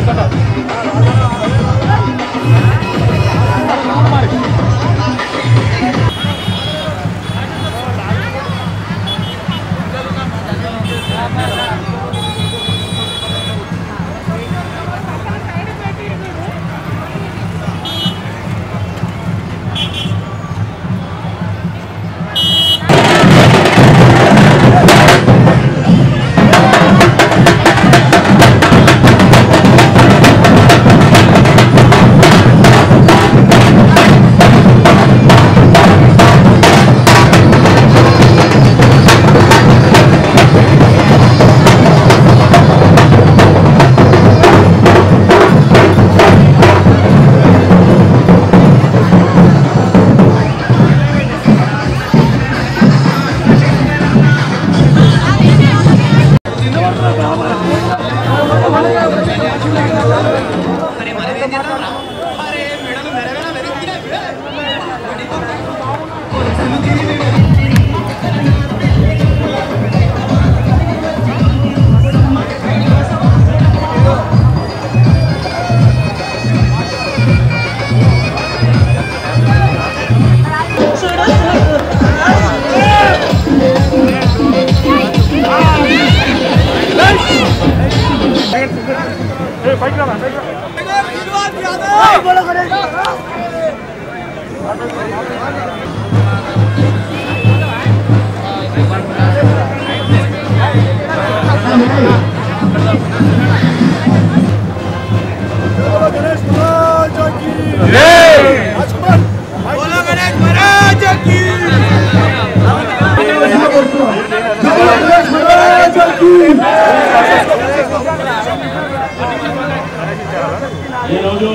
ఈరోజు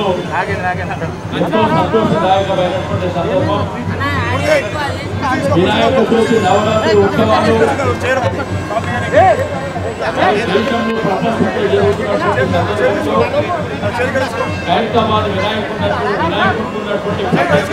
ఎంతో సంతోషదాయకమైనటువంటి సందర్భం వినాయక చవితి నవరాత్రి ఉత్సవాలు మరి దేశంలో ప్రపంచంలో జరుగుతున్నటువంటి సందర్భంలో ఖైరతాబాద్ వినాయకుడు వినాయకుడు ఉన్నటువంటి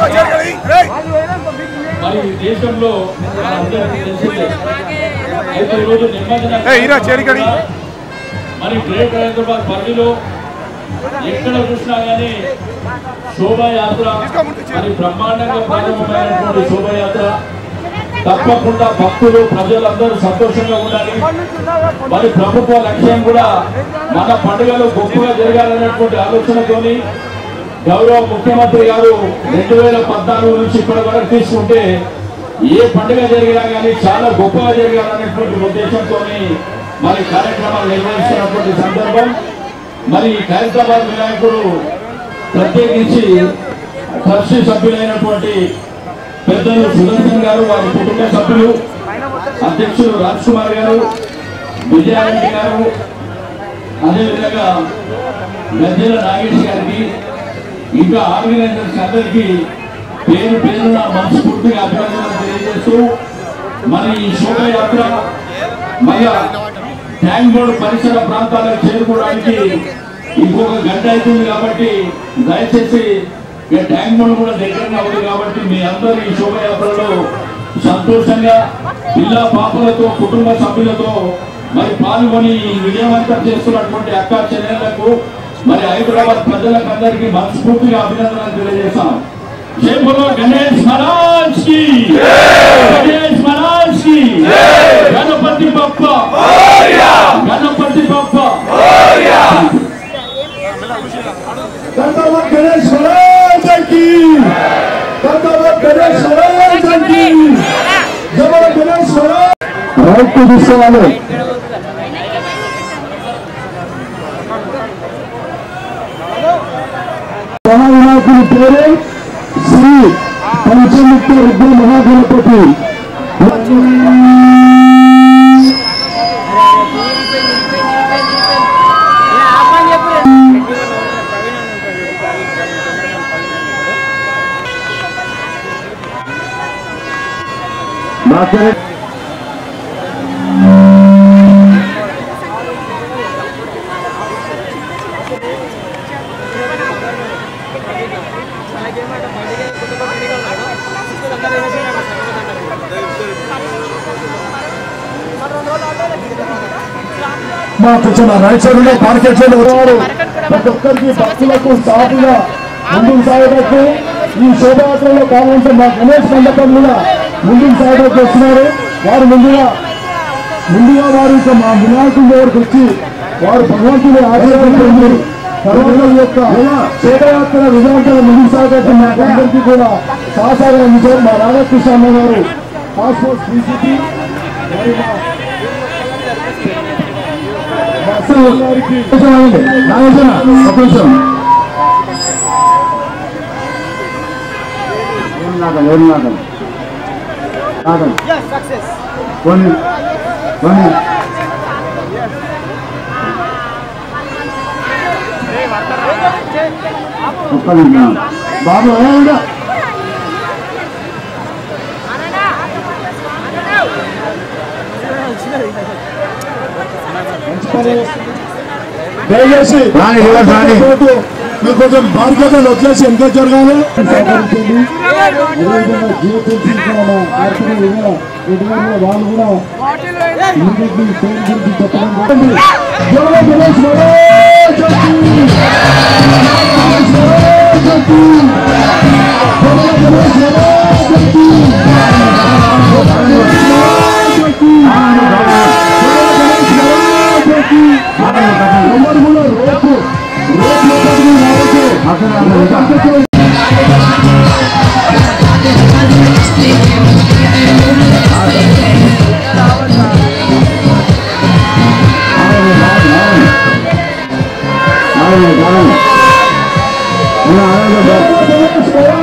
మరి ఈ దేశంలో మనందరికీ తెలిసిందే అయితే ఈరోజు నిమ్మదిన మరి గ్రేట్ హైదరాబాద్ పరిధిలో ఎక్కడ చూసినా కానీ శోభాయాత్ర మరి బ్రహ్మాండంగా ప్రారంభమైనటువంటి శోభాయాత్ర తప్పకుండా భక్తులు ప్రజలందరూ సంతోషంగా ఉండాలి మరి ప్రభుత్వ లక్ష్యం కూడా మన పండుగలు గొప్పగా జరగాలనేటువంటి ఆలోచనతోని గౌరవ ముఖ్యమంత్రి గారు రెండు వేల పద్నాలుగు నుంచి ఇప్పటి వరకు తీసుకుంటే ఏ పండుగ జరిగినా కానీ చాలా గొప్పగా జరగాలనేటువంటి ఉద్దేశంతో మరి కార్యక్రమాలు నిర్వహిస్తున్నటువంటి సందర్భం మరి ఈ ఖైరతాబాద్ వినాయకుడు ప్రత్యేకించి ట్రస్టీ సభ్యులైనటువంటి పెద్దలు సుదర్శన్ గారు వారి కుటుంబ సభ్యులు అధ్యక్షులు రాజ్ కుమార్ గారు విజయారెడ్డి గారు అదేవిధంగా గద్దెల నాగేష్ గారికి ఇంకా ఆర్గనైజర్స్ అందరికీ పేరు పేరున మనస్ఫూర్తిగా అభినందనలు తెలియజేస్తూ మరి ఈ శోభయాత్ర మళ్ళా ట్యాంక్ బోర్డు పరిసర ప్రాంతాలకు చేరుకోవడానికి ఇంకొక గంట అవుతుంది కాబట్టి దయచేసి ఇక ట్యాంక్ బోర్డు కూడా దగ్గరగా ఉంది కాబట్టి మీ అందరూ ఈ శోభయాత్రలో సంతోషంగా పిల్ల పాపలతో కుటుంబ సభ్యులతో మరి పాల్గొని ఈ విజయవంతం చేస్తున్నటువంటి అక్క చెల్లెళ్లకు మరి హైదరాబాద్ ప్రజలకు అందరికీ మనస్ఫూర్తిగా అభినందనలు తెలియజేస్తాం జై బోలో గణేష్ మహారాజ్ కి గణేష్ మహారాజ్ కి గణపతి బప్ప గణపతి బప్ప धन्यवाद गणेश महाराज की धन्यवाद गणेश महाराज की जय गणेश महाराज राइट को गुस्से वाले మహావినాయకుని పేరు శ్రీ పంచముక్త రుద్ర మహాగణపతి మాట్లాడే ¡Vamos! మా కొంచెం మా రైట్ సైడ్ ఉన్న మార్కెట్ లో వచ్చారు ప్రతి ఒక్కరికి భక్తులకు సాగుగా ముందుకు సాగడానికి ఈ శోభయాత్రలో కావాల్సిన మా గణేష్ మండపం కూడా ముందుకు సాగడానికి వస్తున్నారు వారు ముందుగా ముందుగా వారు ఇక మా వినాయకుడి దగ్గరకు వచ్చి వారు భగవంతుని ఆశీర్వదించారు తర్వాత ఈ యొక్క శోభయాత్ర విజయవంతంగా ముందుకు సాగడానికి మాకు అందరికీ కూడా సహసాగం అందించారు మా రాధాకృష్ణ అన్న గారు పాస్పోర్ట్ డీసీపీ మరి మా మా అసలు గారికి కొంచెం ఆగండి. నాగార్జున, ఒక్క నిమిషం. ఏం నాగం ఏం నాగం నాగం కొన్ని కొన్ని ఒక్క నిమిషం బాబు ఏమిటో దయచేసి రాని, రివర్స్ రాని. మీరు కొంచెం బాధ్యతలు వచ్చేసి ఎంత జరగాలి సహకరించండి అదేవిధంగా జియోటెన్సీ మన ఆర్పీ ఎటువంటి వాళ్ళు కూడా ఇమీడియట్లీ ట్రైన్ గురించి చెప్పడం జరిగింది. జై గణేష్ మహారాజుకి! గణేష్ మహారాజుకి! జై గణేష్ మహారాజుకి! జై గణేష్ మహారాజుకి! జై గణేష్ మహారాజుకి! అందరూ కూడా రేపు రేపు లోపలికి రావచ్చు. నాగం నాగం ఉన్న ఆనందం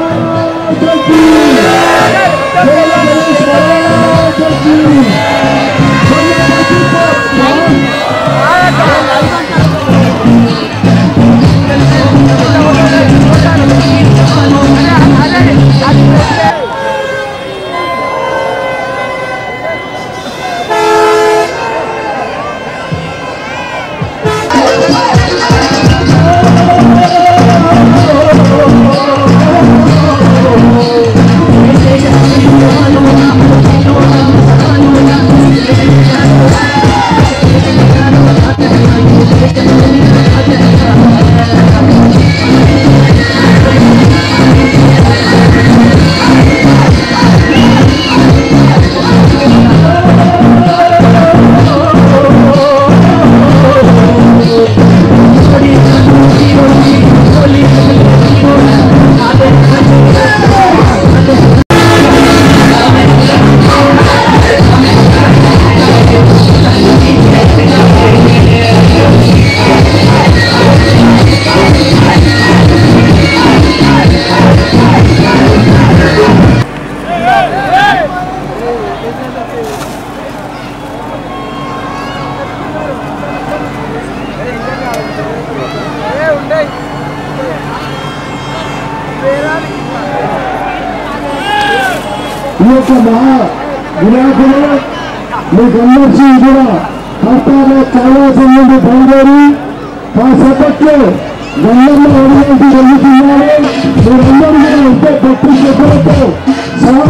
ఈ యొక్క మహా వినాయకుడు మీకందరికీ కూడా కష్టాలు చాలా సంబంధి బయలుదేరి కాసేపట్లో గంగమ్మ వదిలేసి వెళ్తున్నారు మీరందరూ కూడా ఎంతో భక్తి శ్రద్ధలతో చాలా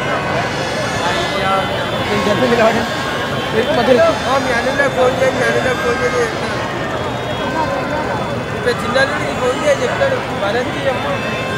ఫోన్ చేయండి అనిలో ఫోన్ చేసి చెప్తాను ఇప్పుడు చిన్నది ఫోన్ చేసి చెప్తాడు భరత్ అమ్మ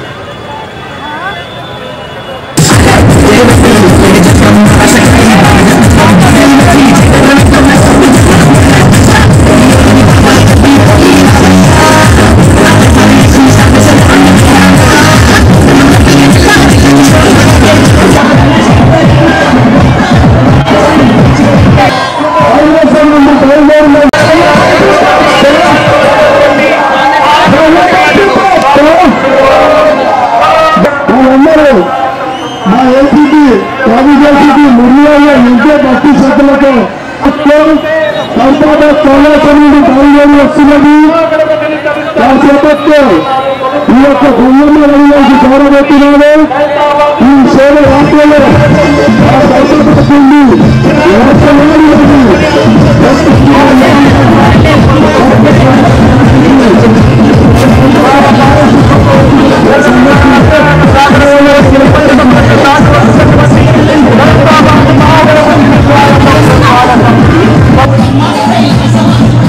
కైలాసం నుండి బయలుదేరిన వాళ్ళందరూ మా ఏపీకి రాజకీయ మురళీలో ఎంతో భక్తి శ్రద్ధలతో కర్ణాటక కైలాసం నుండి బయలుదేరి వస్తున్నది కాసేపట్లో ఈ యొక్క గుండెమ్మ వదిలేసి గౌరవెత్తినాడు ఈ సేవ యాత్రలో ఆ కష్టపడుతుంది Thank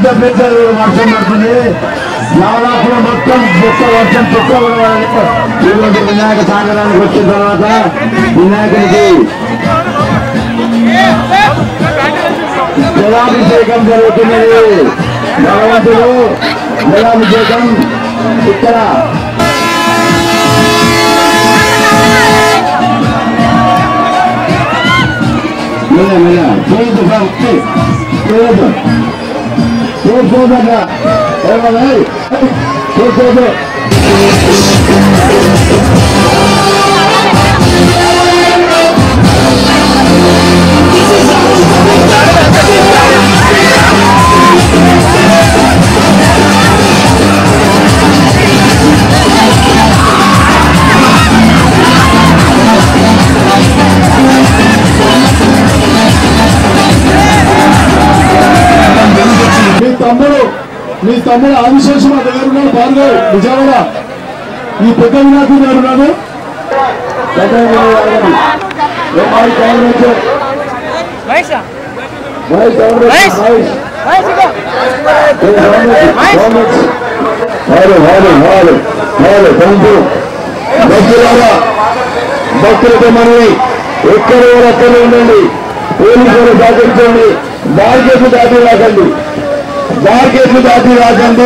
పెద్ద పెద్ద వర్షం పడుతుంది దాదాపు మొత్తం పెద్ద వర్షం పెద్ద ఈరోజు వినాయక సాగరానికి వచ్చిన తర్వాత వినాయకునికి జలాభిషేకం జరుగుతున్నది భగవంతుడు జలాభిషేకం ఇక్కడ మెల్ల మెల్ల చేయొద్దు సార్ చేయొద్దు చూసుకోదట చూసుకోదు మీ తమ్ముడు మీ తమ్ముడు ఆదిశేషు మా దగ్గర ఉన్నాడు భార్గవ్ విజయవాడ ఈ పెద్ద వినాయకుడు గారు ఉన్నాడు వారు వారు వారు వారు థ్యాంక్ భక్తులారా భక్తులతో మనవి ఎక్కడ కూడా అక్కడ ఉండండి పోలీసులు సహకరించండి మార్కెట్లు దాటి రాకండి మార్కెట్లు దాటి రాకండి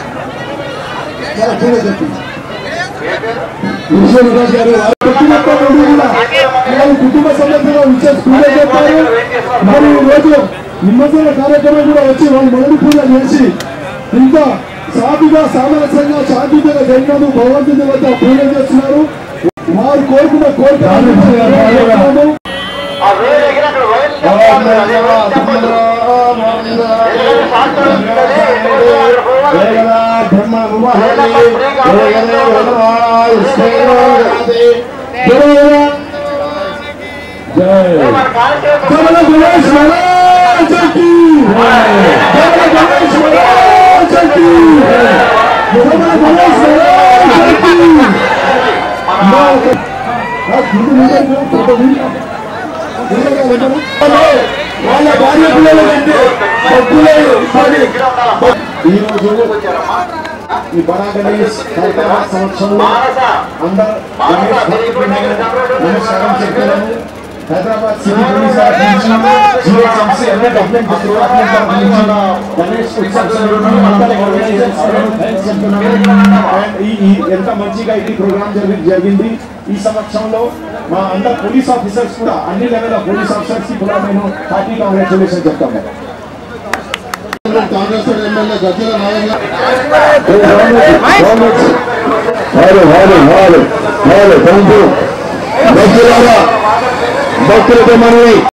విశ్వనాథ్ గారు వారి కుటుంబ నుండి కూడా వారి కుటుంబ సమేతంగా ఉంచే పూజ చెప్పారు మరి ఈ రోజు నిమ్మజన కార్యక్రమం కూడా వచ్చి వాళ్ళు మొదటి పూజ చేసి ఇంత సాధుగా సామరస్యంగా శాంతిగా జరిగినందుకు భగవంతుని వద్ద పూజ చేస్తున్నారు వారు కోరుకున్న కోరిక నెరవేరుతున్నాము. కమల గణేష్ మహారాజుకి! కమల గణేష్ మహారాజుకి! కమల గణేష్ మహారాజుకి! ఆ గుడి మీద ఫోటో ఉంది. వాళ్ళ భార్య పిల్లలు కంటే భక్తులే పడి ఈ రోజు ఈ బడా గణేష్ కార్యక్రమ సంవత్సరంలో అందరూ గణేష్ భక్తులను నమస్కారం చెప్పాను హైదరాబాద్ సిటీ పోలీస్ వారి నుంచి జిహెచ్ఎంసీ అన్ని గవర్నమెంట్ డిపార్ట్మెంట్ వారి నుంచి గణేష్ ఉత్సవం అందరి ఆర్గనైజర్స్ థ్యాంక్స్ చెప్తున్నాను అండ్ ఈ ఈ ఎంత మంచిగా ఈ ప్రోగ్రామ్ జరిగి జరిగింది ఈ సంవత్సరంలో మా అందరు పోలీస్ ఆఫీసర్స్ కూడా అన్ని లెవెల్ పోలీస్ ఆఫీసర్స్ కి కూడా నేను పార్టీ కాంగ్రాచులేషన్ చెప్తాను కాంగ్రెస్ ఎమ్మెల్యే గజ్జల నాగయ్య వారు వారు వారు వారు థ్యాంక్ భక్తులారా భక్తులతో మనవి